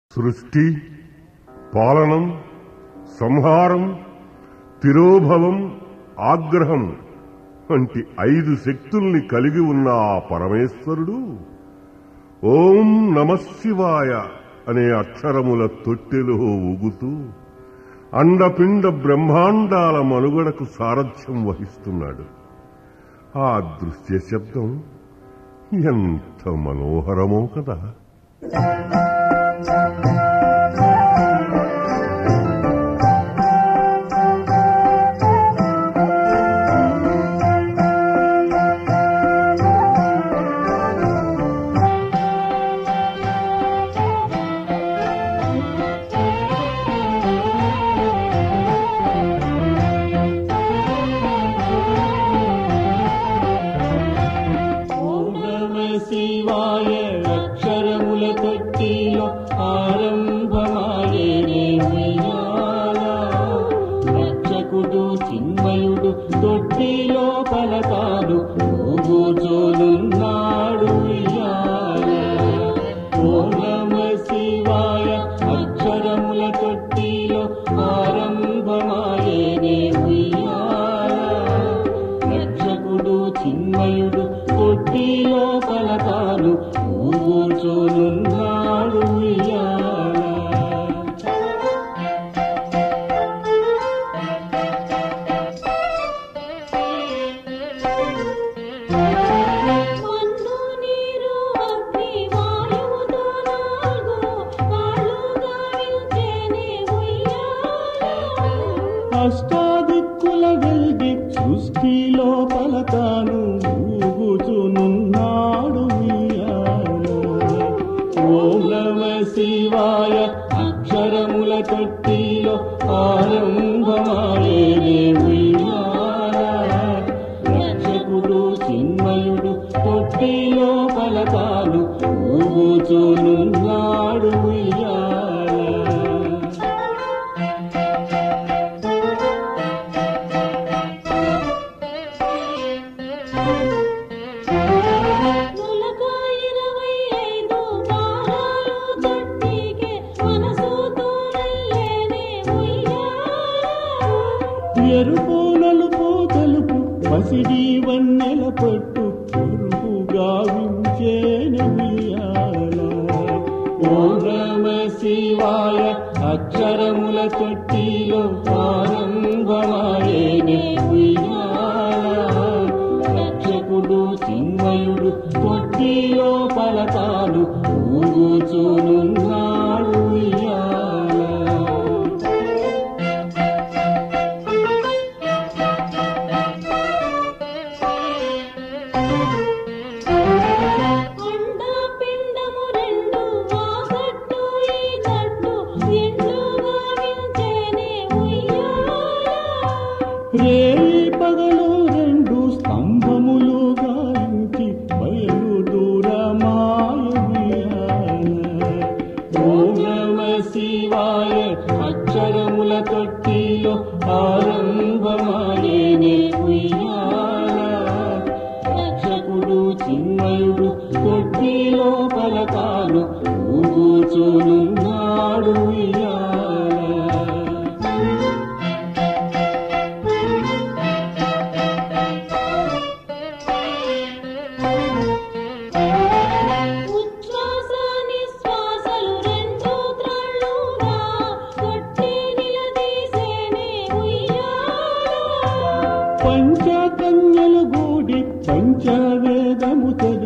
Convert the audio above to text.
సృష్టి పాలనం సంహారం తిరోభవం ఆగ్రహం వంటి ఐదు శక్తుల్ని కలిగి ఉన్న ఆ పరమేశ్వరుడు ఓం నమశివాయ అనే అక్షరముల తొట్టెలో ఊగుతూ అండపిండ బ్రహ్మాండాల మనుగడకు సారథ్యం వహిస్తున్నాడు ఆ దృశ్య శబ్దం ఎంత మనోహరమో కదా ఓం నమ శివాయ అక్షరముల తొట్టిలో ఆరంభమాయేనే ఉయ్యాల రక్షకుడు చిన్మయుడు తొట్టిలో పలకాడు ఊగోచోనున్నాడు ఉయ్యాల ఓం నమ శివాయ అక్షరముల తొట్టిలో ఆరంభమాయేనే ఉయ్యాల రక్షకుడు చిన్మయుడు కొట్టిలో పలకాలు ఊగోచోనున్నాడు ఉయ్యాల. మన్ను నీరు అగ్ని వాయువుతో నాలుగు కాళ్ళుగా నిల్చేనే ఉయ్యాల అష్టాదిక్కుల వెల్ది సృష్టిలో పలకాను ఊగుచునున్నాడు ఉయ్యాల. ఓం నమ శివాయ అక్షరముల తొట్టిలో ఆరంభమాయేనే ఉయ్యాల. రక్షకుడు చిన్మయుడు తొట్టిలో పలకాలు ఊగుచునున్నాడు ఉయ్యాల. నులక ఇరవై ఐదు తారాలు తొట్టికే మనసుతో నల్లేనే ఉయ్యాల ఎరుపు నలుపు తెలుపు పసిడి వన్నెల పట్టు పొరుపుగా వించేను ఉయ్యాల. ఓం నమ శివాయ అక్షరముల తొట్టిలో ఆరంభమాయేనే ఉయ్యాల. రక్షకుడు చిన్మయుడు తొట్టిలో పలకాలు ఊగుచునున్నాడు ఉయ్యాల. అండా పిండము రెండు వాగట్టు ఈ గట్టు ఎండుగా వించేనే ఉయ్యాల రేయి పగలు రెండు స్తంభములు గాయించి బయలు దూరమాయ ఓం నమ శివాయ అక్షరముల తొట్టిలో ఆరంభమాయేనే ఉయ్యాల రక్షకుడు చిన్మయుడు తొట్టిలో పలకాలు ఊగుచునున్నాడు ఉయ్యాల ఉచ్ఛ్వాస నిశ్వాసలు రెండు త్రాళ్ళుగా కొట్టి నిలదీసేనే ఉయ్యాల పంచకన్యలు గూడి పంచవేదము తెరి